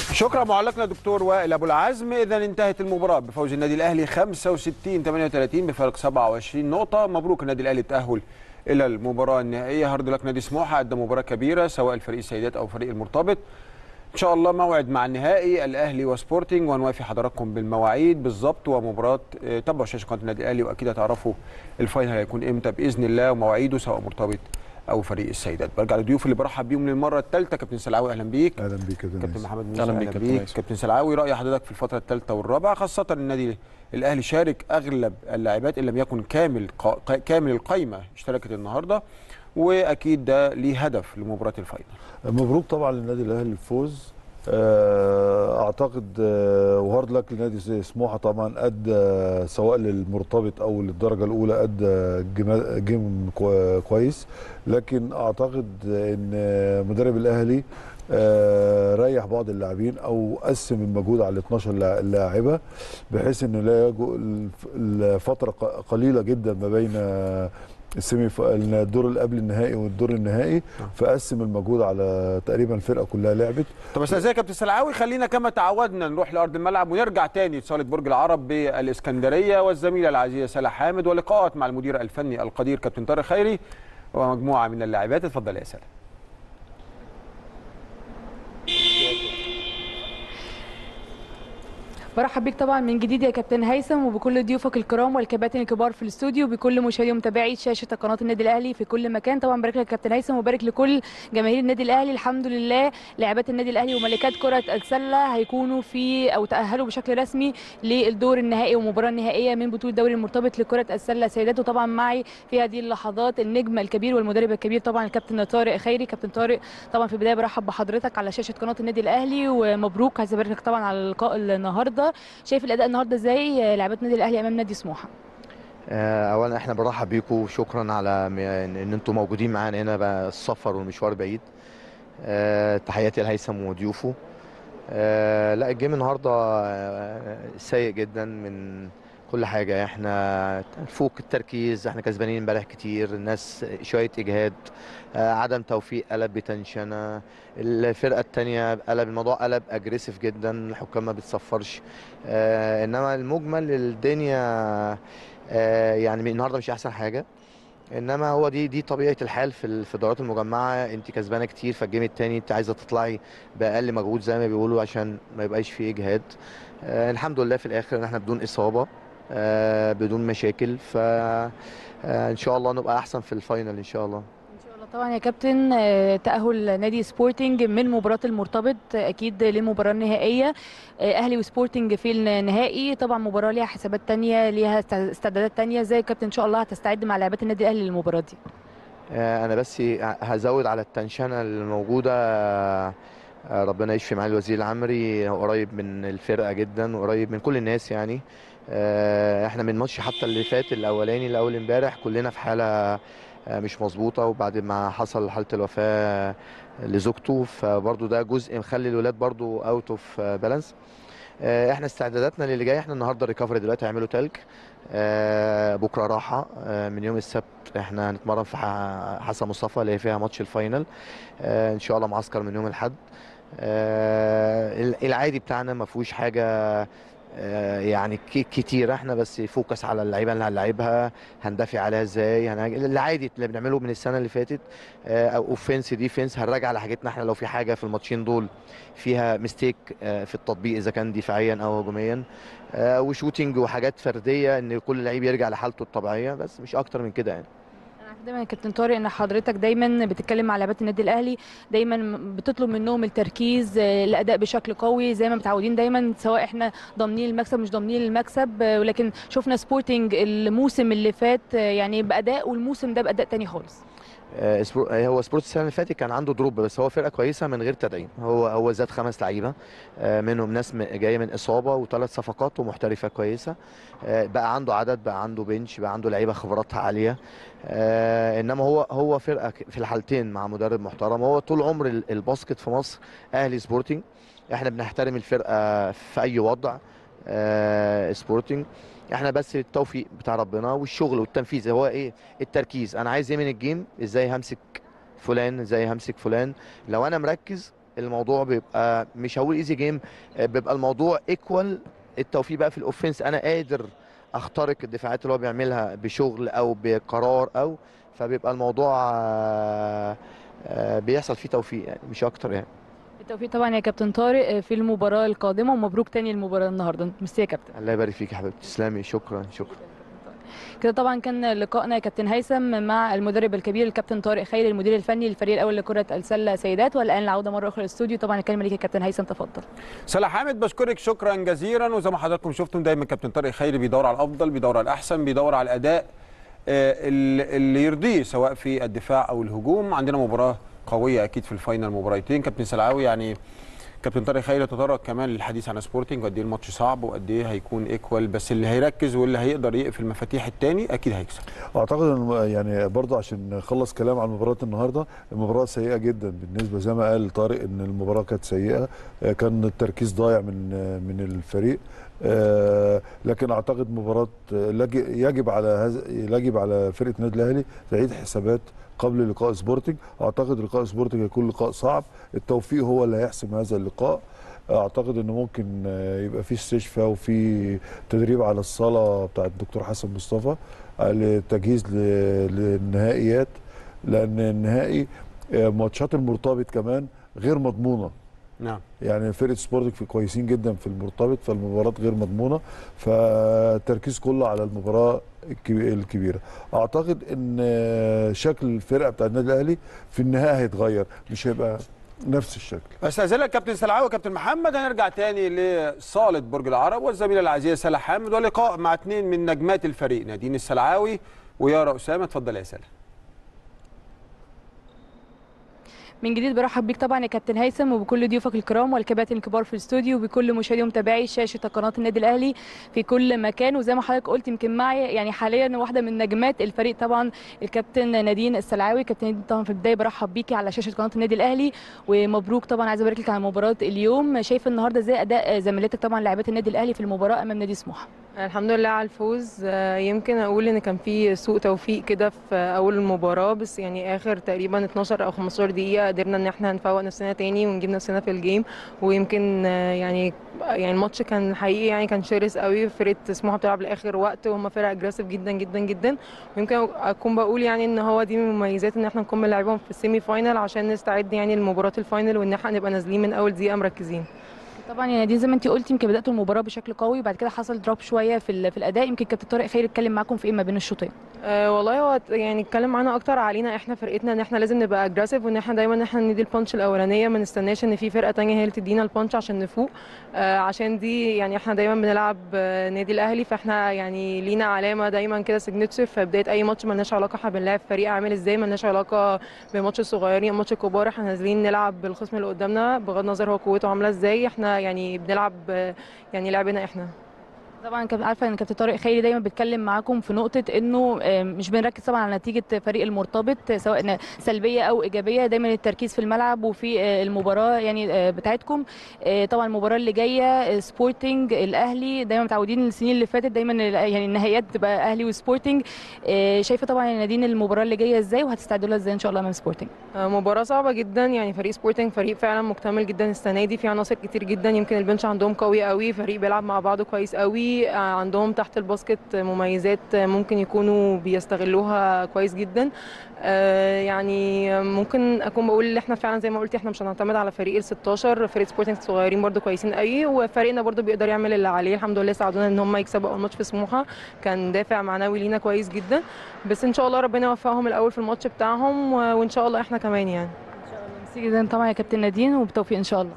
شكرا معلقنا دكتور وائل ابو العزم اذا انتهت المباراه بفوز النادي الاهلي 65 38 بفارق 27 نقطه مبروك النادي الاهلي التاهل الى المباراه النهائيه هارد لك نادي سموحه ادى مباراه كبيره سواء الفريق السيدات او فريق المرتبط ان شاء الله موعد مع النهائي الاهلي وسبورتنج وهنوافي حضراتكم بالمواعيد بالظبط ومباراه آه، تابعوا شاشه قناه النادي الاهلي واكيد هتعرفوا الفاينل هيكون امتى باذن الله ومواعيده سواء مرتبط او فريق السيدات برجع للضيوف اللي برحب بيهم للمره الثالثه كابتن سلعاوي اهلا بيك اهلا بيك يا كابتن دنيس محمد موسى أهلا اهلا بيك بيك, كابتن ميسي. كابتن سلعاوي راي حضرتك في الفتره الثالثه والرابعه خاصه النادي الاهلي شارك اغلب اللاعبات ان لم يكن كامل قا- كامل القائمه اشتركت النهارده واكيد ده ليه هدف لمباراه الفاينل مبروك طبعا للنادي الاهلي الفوز آه، اعتقد آه، وهارد لك لنادي زي سموحه طبعا ادى سواء للمرتبط او للدرجه الاولى ادى جما- جيم كو- كويس لكن اعتقد ان مدرب الاهلي آه، ريح بعض اللاعبين او قسم المجهود على 12 لا- لاعبه بحيث انه لا يجو الف- الفتره ق- قليله جدا ما بين آه، السيمي ف- الدور اللي قبل النهائي والدور النهائي فقسم المجهود على تقريبا الفرقه كلها لعبت طب استاذ يا كابتن سلعاوي خلينا كما تعودنا نروح لارض الملعب ونرجع تاني لصاله برج العرب بالاسكندريه والزميله العزيزه سلا حامد ولقاءات مع المدير الفني القدير كابتن طارق خيري ومجموعه من اللاعبات اتفضل يا سلا برحب بيك طبعا من جديد يا كابتن هيثم وبكل ضيوفك الكرام والكباتن الكبار في الاستوديو وبكل مشاهدي ومتابعي شاشه قناه النادي الاهلي في كل مكان طبعا بارك لك يا كابتن هيثم وبارك لكل جماهير النادي الاهلي الحمد لله لاعبات النادي الاهلي وملكات كره السله هيكونوا في او تاهلوا بشكل رسمي للدور النهائي والمباراه النهائيه من بطوله الدوري المرتبط لكره السله سيدات وطبعا معي في هذه اللحظات النجم الكبير والمدرب الكبير طبعا الكابتن طارق خيري كابتن طارق طبعا في البدايه برحب بحضرتك على شاشه قناه النادي الاهلي ومبروك عايز ابارك لك طبعا على اللقاء النهارده شايف الاداء النهارده ازاي لعبات النادي الاهلي امام نادي سموحه آه، اولا احنا بنرحب بيكم وشكرا على م- ان إن انتم موجودين معانا هنا بقى السفر والمشوار بعيد آه، تحياتي لهيثم وضيوفه آه، لا الجيم النهارده آه، سيء جدا من كل حاجه احنا فوق التركيز احنا كسبانين امبارح كتير الناس شويه اجهاد آه، عدم توفيق قلب بتنشنه الفرقه الثانيه قلب الموضوع قلب اجريسيف جدا الحكام ما بتصفرش آه، انما المجمل الدنيا آه، يعني النهارده مش احسن حاجه انما هو دي دي طبيعه الحال في ال- في الدورات المجمعه انت كسبانه كتير فالجيم التاني انت عايزه تطلعي باقل مجهود زي ما بيقولوا عشان ما يبقاش فيه اجهاد آه الحمد لله في الاخر ان احنا بدون اصابه آه بدون مشاكل ف آه ان شاء الله نبقى احسن في الفاينل ان شاء الله ان شاء الله طبعا يا كابتن آه، تاهل نادي سبورتنج من مباراه المرتبط آه، اكيد للمباراه النهائيه آه، اهلي وسبورتنج في النهائي طبعا مباراه ليها حسابات تانية ليها است- استعدادات تانية ازاي يا كابتن ان شاء الله هتستعد مع لاعبات النادي الاهلي للمباراه دي آه، انا بس هزود على التنشنه اللي موجوده آه، آه، ربنا يشفي معالي الوزير العمري هو قريب من الفرقه جدا وقريب من كل الناس يعني آه، احنا من ماتش حتى اللي فات الاولاني الاول امبارح كلنا في حاله آه، مش مظبوطه وبعد ما حصل حاله الوفاه لزوجته فبرضه ده جزء مخلي الولاد برضه اوت اوف بالانس احنا استعداداتنا للي جاي احنا النهارده ريكفري دلوقتي هيعملوا تلج آه، بكره راحه آه، من يوم السبت احنا هنتمرن في ح- حسن مصطفى اللي هي فيها ماتش الفاينل آه، ان شاء الله معسكر من يوم الاحد آه، ال- العادي بتاعنا ما فيهوش حاجه آه، يعني ك- كتير احنا بس فوكس على اللعيبه اللي هنلعبها هندافع عليها ازاي هنهاج- العادي اللي بنعمله من السنه اللي فاتت آه، او اوفنس ديفنس هنراجع على حاجتنا احنا لو في حاجه في الماتشين دول فيها ميستيك في التطبيق اذا كان دفاعيا او هجوميا آه، وشوتينج وحاجات فرديه ان كل لعيب يرجع لحالته الطبيعيه بس مش اكتر من كده يعني انا عارفة دايما يا كابتن طارق ان حضرتك دايما بتتكلم مع لاعبات النادي الاهلي دايما بتطلب منهم التركيز آه، الاداء بشكل قوي زي ما متعودين دايما سواء احنا ضامنين المكسب مش ضامنين المكسب آه، ولكن شفنا سبورتنج الموسم اللي فات آه، يعني باداء والموسم ده باداء تاني خالص آه، سبور- آه، هو سبورت السنه اللي فاتت كان عنده دروب بس هو فرقه كويسه من غير تدعيم هو هو زاد خمس لعيبه آه، منهم ناس م- جايه من اصابه وثلاث صفقات ومحترفه كويسه آه، بقى عنده عدد بقى عنده بنش بقى عنده لعيبه خبراتها عاليه آه، انما هو هو فرقه ك- في الحالتين مع مدرب محترم هو طول عمر ال- الباسكت في مصر اهلي سبورتنج احنا بنحترم الفرقه في اي وضع آه، سبورتنج احنا بس التوفيق بتاع ربنا والشغل والتنفيذ هو ايه التركيز انا عايز ايه من الجيم ازاي همسك فلان ازاي همسك فلان لو انا مركز الموضوع بيبقى مش هقول ايزي جيم بيبقى الموضوع ايكوال التوفيق بقى في الاوفنس انا قادر اخترق الدفاعات اللي هو بيعملها بشغل او بقرار او فبيبقى الموضوع آه، آه، بيحصل فيه توفيق يعني مش اكتر يعني بالتوفيق طبعا يا كابتن طارق في المباراه القادمه ومبروك تاني المباراه النهارده ميرسي يا كابتن الله يبارك فيك يا حبيبتي تسلمي شكرا شكرا كده طبعا كان لقائنا يا كابتن هيثم مع المدرب الكبير الكابتن طارق خيري المدير الفني للفريق الاول لكره السله سيدات والان العوده مره اخرى للاستوديو طبعا الكلمه ليك يا كابتن هيثم تفضل سلا حامد بشكرك شكرا جزيلا وزي ما حضراتكم شفتم دايما كابتن طارق خيري بيدور على الافضل بيدور على الاحسن بيدور على الاداء آه، اللي اللي يرضيه سواء في الدفاع او الهجوم عندنا مباراه قويه اكيد في الفاينل مباراتين كابتن سلعاوي يعني كابتن طارق خيري تطرق كمان للحديث عن سبورتنج وقد ايه الماتش صعب وقد ايه هيكون ايكوال بس اللي هيركز واللي هيقدر يقفل المفاتيح التاني اكيد هيكسب اعتقد ان يعني برضه عشان نخلص كلام عن مباراه النهارده المباراه سيئه جدا بالنسبه زي ما قال طارق ان المباراه كانت سيئه آه، كان التركيز ضايع من آه، من الفريق آه، لكن اعتقد مباراه آه، لج- يجب على هذا يجب على فرقه النادي الاهلي تعيد حسابات قبل لقاء سبورتنج اعتقد لقاء سبورتنج هيكون لقاء صعب التوفيق هو اللي هيحسم هذا اللقاء اعتقد انه ممكن آه، يبقى في استشفاء وفي تدريب على الصاله بتاع الدكتور حسن مصطفى للتجهيز ل- للنهائيات لان النهائي آه، ماتشات المرتبط كمان غير مضمونه نعم يعني فرقه سبورتنج في كويسين جدا في المرتبط فالمباراه غير مضمونه فالتركيز كله على المباراه الكبي- الكبيره اعتقد ان آه، شكل الفرقه بتاع النادي الاهلي في النهايه هيتغير مش هيبقى نفس الشكل استاذنك كابتن سلعاوي وكابتن محمد هنرجع تاني لصاله برج العرب والزميله العزيزه سلا حامد ولقاء مع اثنين من نجمات الفريق نادين السلعاوي ويارا اسامه اتفضل يا سلا من جديد برحب بيك طبعا يا كابتن هيثم وبكل ضيوفك الكرام والكباتن الكبار في الاستوديو وبكل مشاهدي ومتابعي شاشه قناه النادي الاهلي في كل مكان وزي ما حضرتك قلت يمكن معي يعني حاليا واحده من نجمات الفريق طبعا الكابتن نادين السلعاوي كابتن نادين طبعا في البدايه برحب بيكي على شاشه قناه النادي الاهلي ومبروك طبعا عايزه ابارك لك على مباراه اليوم شايفه النهارده ازاي اداء زميلتك طبعا لاعبات النادي الاهلي في المباراه امام نادي سموحه الحمد لله على الفوز آه، يمكن اقول ان كان في سوء توفيق كده في اول المباراه بس يعني اخر تقريبا 12 او 15 دقيقه قدرنا ان احنا نفوق نفسنا تاني ونجيب نفسنا في الجيم ويمكن آه، يعني يعني الماتش كان حقيقي يعني كان شرس قوي فرقه سموحه بتلعب لاخر وقت وهم فرقه اجريسيف جدا جدا جدا ويمكن اكون بقول يعني ان هو دي من مميزات ان احنا نكون بنلعبهم في السيمي فاينل عشان نستعد يعني لمباراه الفاينل وان احنا نبقى نازلين من اول دقيقه مركزين طبعا يا نادين زي ما انت قلتي يمكن بداتوا المباراه بشكل قوي وبعد كده حصل دروب شويه في ال- في الاداء يمكن كابتن طارق خير اتكلم معاكم في ايه ما بين الشوطين أه والله هو ت- يعني اتكلم معانا اكتر علينا احنا فرقتنا ان احنا لازم نبقى اجريسيف وان احنا دايما ان احنا ندي البانش الاولانيه ما نستناش ان في فرقه تانية هي اللي تدينا البانش عشان نفوق أه عشان دي يعني احنا دايما بنلعب آه، نادي الاهلي فاحنا يعني لينا علامه دايما كده سيجنتشر في بدايه اي ماتش ملناش علاقه احنا بنلعب فريق عامل ازاي ملناش علاقه بماتش الصغيرين ماتش الكبار احنا نازلين نلعب بالخصم اللي قدامنا بغض النظر هو قوته عامله ازاي احنا يعني بنلعب آه، يعني لعبنا احنا طبعا كنت عارفه ان كابتن طارق خيري دايما بيتكلم معاكم في نقطه انه آه، مش بنركز طبعا على نتيجه فريق المرتبط آه، سواء ن- سلبيه او ايجابيه دايما التركيز في الملعب وفي آه، المباراه يعني آه، بتاعتكم آه، طبعا المباراه اللي جايه آه، سبورتنج الاهلي دايما متعودين السنين اللي فاتت دايما ال- يعني النهائيات تبقى اهلي وسبورتنج آه، شايفه طبعا يا نادين المباراه اللي جايه ازاي وهتستعدوا لها ازاي ان شاء الله امام سبورتنج آه، مباراة صعبة جدا يعني فريق سبورتنج فريق فعلا مكتمل جدا السنة دي في عناصر كتير جدا يمكن البنش عندهم قوي قوي فريق بيلعب مع بعضه كويس قوي آه، عندهم تحت الباسكت مميزات آه، ممكن يكونوا بيستغلوها كويس جدا آه، يعني ممكن اكون بقول ان احنا فعلا زي ما قلت احنا مش هنعتمد على فريق ال 16 فريق سبورتنج صغيرين برضو كويسين قوي وفريقنا برضو بيقدر يعمل اللي عليه الحمد لله ساعدونا ان هم يكسبوا اول ماتش في سموحه كان دافع معنوي لينا كويس جدا بس ان شاء الله ربنا يوفقهم الاول في الماتش بتاعهم و- وان شاء الله احنا كمان يعني ميرسي جدا طبعا يا كابتن نادين وبالتوفيق ان شاء الله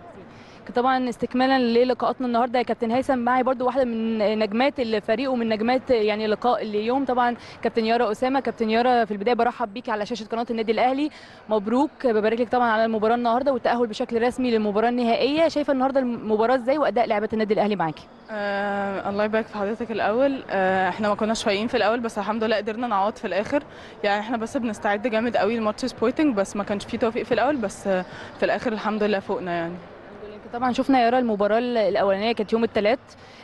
طبعا استكمالا للقاءاتنا النهارده يا كابتن هيثم معي برضو واحده من نجمات الفريق ومن نجمات يعني لقاء اليوم طبعا كابتن يارا اسامه كابتن يارا في البدايه برحب بيك على شاشه قناه النادي الاهلي مبروك ببارك لك طبعا على المباراه النهارده والتاهل بشكل رسمي للمباراه النهائيه شايفه النهارده المباراه ازاي واداء لاعبات النادي الاهلي معاكي آه الله يبارك في حضرتك الاول آه احنا ما كناش فايقين في الاول بس الحمد لله قدرنا نعوض في الاخر يعني احنا بس بنستعد جامد قوي لماتش سبورتنج بس ما كانش فيه توفيق في الاول بس آه في الاخر الحمد لله فوقنا يعني طبعا شفنا يارا المباراه الاولانيه كانت يوم الثلاث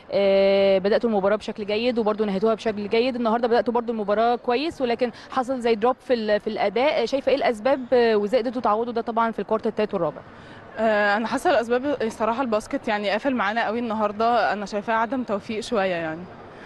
آه بداتوا المباراه بشكل جيد وبرضه نهيتوها بشكل جيد النهارده بداتوا برضه المباراه كويس ولكن حصل زي دروب في ال- في الاداء شايفه ايه الاسباب آه، وازاي قدرتوا تعوضوا ده طبعا في الكوارتر الثالث والرابع آه، انا حاسه الاسباب الصراحه الباسكت يعني قافل معانا قوي النهارده انا شايفاه عدم توفيق شويه يعني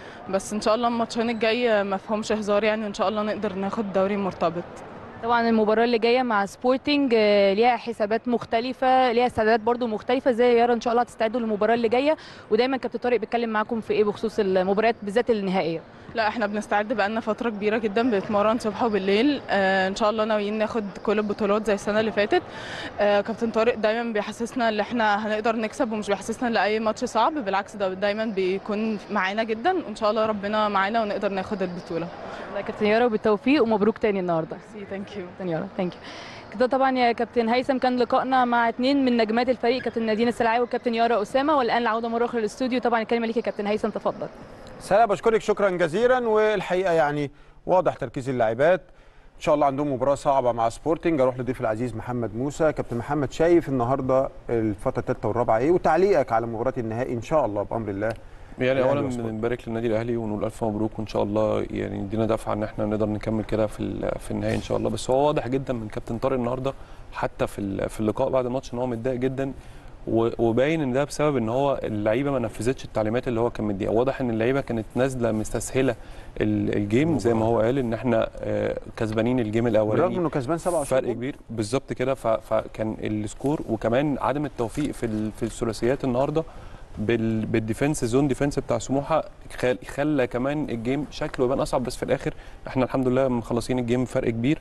بس ان شاء الله الماتشين الجاي ما فيهمش هزار يعني وان شاء الله نقدر ناخد دوري مرتبط طبعا المباراه اللي جايه مع سبورتنج آه، ليها حسابات مختلفه ليها استعدادات برضو مختلفه زي يارا ان شاء الله هتستعدوا للمباراه اللي جايه ودايما كابتن طارق بيتكلم معاكم في ايه بخصوص المباريات بالذات النهائيه لا احنا بنستعد بقالنا فتره كبيره جدا بنتمرن صبح وبالليل آه ان شاء الله ناويين ناخد كل البطولات زي السنه اللي فاتت آه كابتن طارق دايما بيحسسنا ان احنا هنقدر نكسب ومش بيحسسنا ان اي ماتش صعب بالعكس ده دايما بيكون معانا جدا وان شاء الله ربنا معانا ونقدر ناخد البطوله الله يا كابتن يارا وبالتوفيق ومبروك تاني النهارده سي ثانك يو كابتن يارا ثانك يو كده طبعا يا كابتن هيثم كان لقائنا مع اثنين من نجمات الفريق كابتن نادين السلعاوي وكابتن يارا اسامه والان العوده مره اخرى للاستوديو طبعا الكلمه ليك يا كابتن هيثم تفضل سلام بشكرك شكرا جزيلا والحقيقه يعني واضح تركيز اللاعبات ان شاء الله عندهم مباراه صعبه مع سبورتنج اروح لضيف العزيز محمد موسى كابتن محمد شايف النهارده الفتره الثالثه والرابعه ايه وتعليقك على مباراه النهائي ان شاء الله بامر الله يعني الأهلي اولا وسبورت. بنبارك للنادي الاهلي ونقول الف مبروك وان شاء الله يعني يدينا دفعه ان احنا نقدر نكمل كده في ال- في النهائي ان شاء الله بس هو واضح جدا من كابتن طارق النهارده حتى في ال- في اللقاء بعد الماتش ان هو متضايق جدا و- وباين ان ده بسبب ان هو اللعيبه ما نفذتش التعليمات اللي هو كان مديها واضح ان اللعيبه كانت نازله مستسهله ال- الجيم زي ما هو قال ان احنا آه، كسبانين الجيم الاولاني بالرغم انه كسبان 27 فرق جول. كبير بالظبط كده ف- فكان السكور وكمان عدم التوفيق في ال- في الثلاثيات النهارده بال- بالديفنس زون ديفنس بتاع سموحه خل- خلى كمان الجيم شكله يبان اصعب بس في الاخر احنا الحمد لله مخلصين الجيم فرق كبير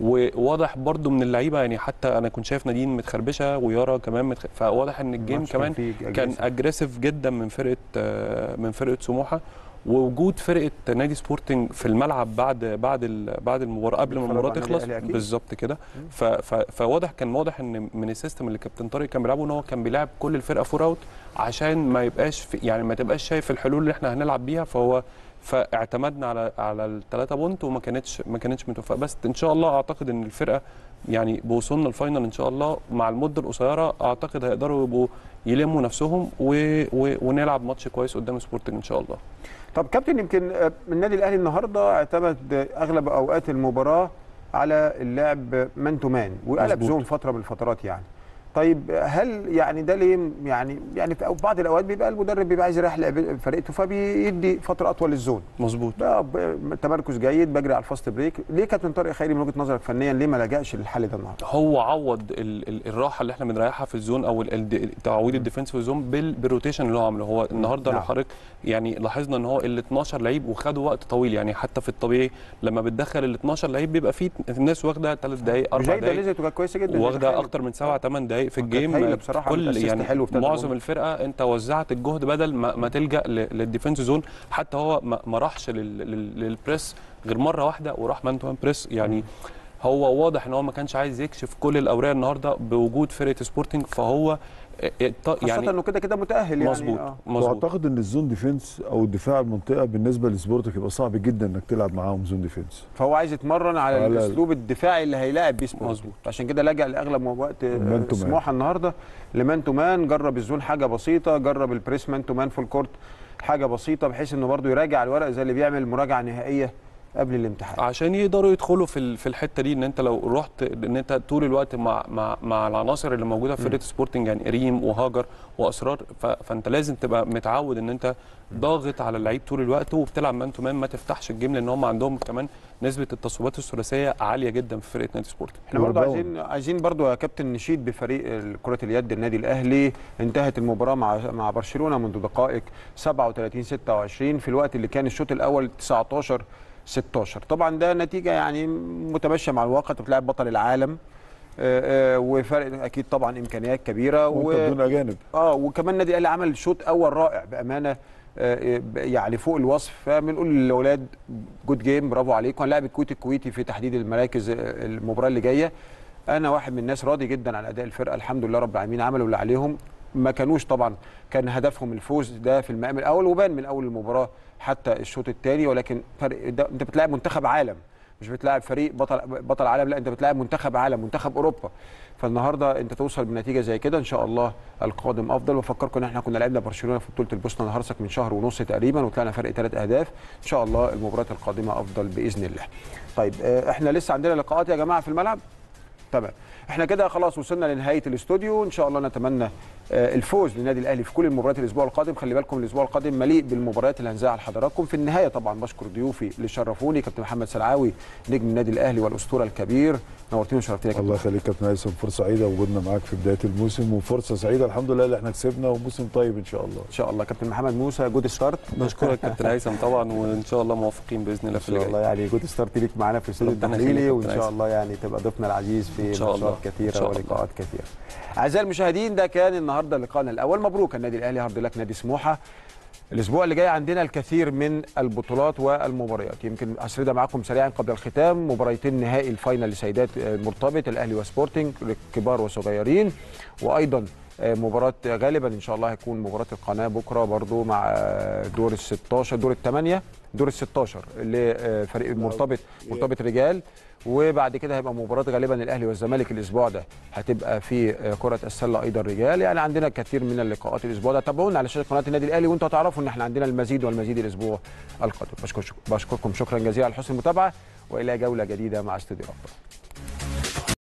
وواضح برضو من اللعيبه يعني حتى انا كنت شايف نادين متخربشه ويارا كمان متخ... فواضح ان الجيم الماتش كمان فيه كان aggressive. اجريسيف جدا من فرقه آه، من فرقه سموحه ووجود فرقه نادي سبورتنج في الملعب بعد بعد ال- بعد المباراه قبل ما بيتفرجوا المباراه على النادي تخلص الأهلي أكيد. بالظبط كده ف- ف- فواضح كان واضح ان من السيستم اللي كابتن طارق كان بيلعبه ان هو كان بيلعب كل الفرقه فور اوت عشان ما يبقاش في يعني ما تبقاش شايف الحلول اللي احنا هنلعب بيها فهو فاعتمدنا على على الثلاثه بونت وما كانتش ما كانتش متوفقه بس ان شاء الله اعتقد ان الفرقه يعني بوصولنا الفاينل ان شاء الله مع المده القصيره اعتقد هيقدروا يبقوا يلموا نفسهم و... و... ونلعب ماتش كويس قدام سبورتنج ان شاء الله طب كابتن يمكن آه، النادي الاهلي النهارده اعتمد آه، اغلب اوقات المباراه على اللعب مان تو مان وقلب مظبوط. زون فتره من الفترات يعني طيب هل يعني ده ليه يعني يعني في بعض الاوقات بيبقى المدرب بيبقى عايز يريح لعب- فرقته فبيدي فتره اطول للزون مظبوط بقى ب- تمركز جيد بجري على الفاست بريك ليه كابتن طارق خيري من وجهه نظرك فنيا ليه ما لجاش للحل ده النهارده هو عوض ال ال الراحه اللي احنا بنريحها في الزون او ال- ال- تعويض الديفنس في الزون بال بالروتيشن اللي هو عامله هو النهارده نعم. لو حضرتك يعني لاحظنا ان هو ال 12 لعيب وخدوا وقت طويل يعني حتى في الطبيعي لما بتدخل ال 12 لعيب بيبقى في الناس واخده 3 دقائق 4 جيده دقائق نزلت وكانت كويسه جدا واخده تخيل. اكتر من 7 8 دقائق في كانت هايلة الجيم بصراحة، كل عملت assist يعني حلو في تلاتة معظم جول. الفرقه انت وزعت الجهد بدل ما, ما تلجا ل- للديفنس زون حتى هو ما, ما راحش لل- لل- للبريس غير مره واحده وراح مان تو مان بريس يعني هو واضح ان هو ما كانش عايز يكشف كل الاوراق النهارده بوجود فرقه سبورتنج فهو ات- خاصه يعني انه كده كده متاهل يعني مظبوط آه. مظبوط واعتقد ان الزون ديفنس او الدفاع عن المنطقه بالنسبه لسبورتك يبقى صعب جدا انك تلعب معاهم زون ديفنس فهو عايز يتمرن على على- الاسلوب الدفاعي اللي هيلاعب بيه سبورت مظبوط. عشان كده لجأ لاغلب وقت مان تو مان. سموحه النهارده لمان تو مان جرب الزون حاجه بسيطه جرب البريس مان تو مان فول كورت حاجه بسيطه بحيث انه برده يراجع الورق زي اللي بيعمل مراجعه نهائيه قبل الامتحان عشان يقدروا يدخلوا في ال- في الحته دي ان انت لو رحت ان انت طول الوقت مع مع مع العناصر اللي موجوده في فرقه سبورتنج يعني ريم وهاجر واسرار ف- فانت لازم تبقى متعود ان انت ضاغط على اللعيب طول الوقت وبتلعب مان تو مان ما تفتحش الجيم لان هم عندهم كمان نسبه التصويبات الثلاثيه عاليه جدا في فرقه نادي سبورتنج احنا برضو والباون. عايزين عايزين برضو يا كابتن نشيد بفريق كرة اليد النادي الاهلي انتهت المباراة مع مع برشلونة منذ دقائق 37 26 في الوقت اللي كان الشوط الاول 19 16 طبعا ده نتيجة يعني متماشية مع الواقع انت بتلاعب بطل العالم آه، آه، وفرق اكيد طبعا امكانيات كبيره وانت بدون اجانب اه وكمان النادي الاهلي عمل شوط اول رائع بامانه آه، ب- يعني فوق الوصف فبنقول للاولاد جود جيم برافو عليكم هنلاعب الكويت الكويتي في تحديد المراكز آه، المباراه اللي جايه انا واحد من الناس راضي جدا عن اداء الفرقه الحمد لله رب العالمين عملوا اللي عليهم ما كانوش طبعا كان هدفهم الفوز ده في المقام الاول وبان من اول المباراه حتى الشوط الثاني ولكن فرق ده انت بتلاعب منتخب عالم مش بتلاعب فريق بطل بطل عالم لا انت بتلاعب منتخب عالم منتخب اوروبا فالنهارده انت توصل بنتيجه زي كده ان شاء الله القادم افضل وافكركم ان احنا كنا لعبنا برشلونه في بطوله البوسنه الهرسك من شهر ونص تقريبا وطلعنا فرق ثلاث اهداف ان شاء الله المباراه القادمه افضل باذن الله طيب آه، احنا لسه عندنا لقاءات يا جماعه في الملعب تمام احنا كده خلاص وصلنا لنهايه الاستوديو ان شاء الله نتمنى آه، الفوز للنادي الاهلي في كل المباريات الاسبوع القادم خلي بالكم الاسبوع القادم مليء بالمباريات اللي هنذاعها لحضراتكم في النهايه طبعا بشكر ضيوفي اللي شرفوني كابتن محمد سلعاوي نجم النادي الاهلي والاسطوره الكبير نورتني وشرفتني يا كابتن الله يخليك كابتن هيثم فرصه سعيده وجودنا معاك في بدايه الموسم وفرصه سعيده الحمد لله اللي احنا كسبنا وموسم طيب ان شاء الله ان شاء الله كابتن محمد موسى جود ستارت بشكرك كابتن هيثم طبعا وان شاء الله موفقين باذن الله ان في اللي شاء الله جاي يعني جود ستارت ليك معانا في الاستوديو ربنا التحليلي يخليك يا وان كابتن شاء هيثم. الله يعني تبقى ضيفنا العزيز في إن شاء الله. ماتشات إن كثيره شاء الله. ولقاءات كثيره اعزائي المشاهدين ده كان النهارده لقائنا الاول مبروك النادي الاهلي هارد لك نادي سموحه الاسبوع اللي جاي عندنا الكثير من البطولات والمباريات يمكن اسردها معاكم سريعا قبل الختام مباريتين نهائي الفاينل لسيدات المرتبط الاهلي وسبورتنج كبار وصغيرين وايضا آه، مباراة غالبا ان شاء الله هيكون مباراة القناة بكرة برضو مع آه، دور ال 16 دور الثمانية دور ال 16 لفريق المرتبط مرتبط رجال وبعد كده هيبقى مباراة غالبا الاهلي والزمالك الاسبوع ده هتبقى في آه، كرة السلة ايضا رجال يعني عندنا كثير من اللقاءات الاسبوع ده تابعونا على شاشة قناة النادي الاهلي وانتم هتعرفوا ان احنا عندنا المزيد والمزيد الاسبوع القادم بشكر بشكركم شكرا جزيلا على حسن المتابعة والى جولة جديدة مع استوديو رابطة